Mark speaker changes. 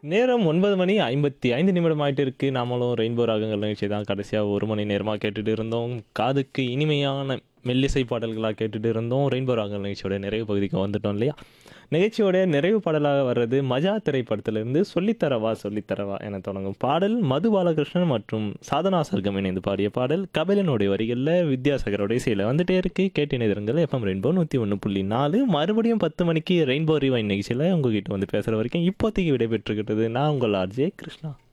Speaker 1: நேரம் ஒன்பது மணி ஐம்பத்தி ஐந்து நிமிடம் ஆயிட்டு இருக்கு நாமளும் ரெயின்போ ராகங்கள் நிகழ்ச்சி தான் கடைசியாக ஒரு மணி நேரமாக கேட்டுட்டு இருந்தோம் காதுக்கு இனிமையான மெல்லிசை பாடல்களாக கேட்டுட்டு இருந்தோம் ரெயின்போ ராகங்கள் நிகழ்ச்சியோட நிறைவு பகுதிக்கு வந்துட்டோம் இல்லையா நிகழ்ச்சியோட நிறைவு பாடலாக வர்றது மஜா திரைப்படத்திலிருந்து சொல்லித்தரவா சொல்லித்தரவா என தொடங்கும் பாடல் மது பாலகிருஷ்ணன் மற்றும் சாதனா சர்க்கம் இணைந்து பாடிய பாடல் கபிலனுடைய வரிகளில் வித்யாசாகரோட இசையில் வந்துட்டே இருக்கு கேட்டு நிதிரங்கள் எஃப்எம் ரெயின்போ நூற்றி ஒன்று புள்ளி நாலு மறுபடியும் பத்து மணிக்கு ரெயின்போ ரிவைன் நிகழ்ச்சியில் உங்ககிட்ட வந்து பேசுகிற வரைக்கும் இப்போதைக்கு விடைபெற்றுக்கிட்டது நான் உங்கள் ஆர்ஜே கிருஷ்ணா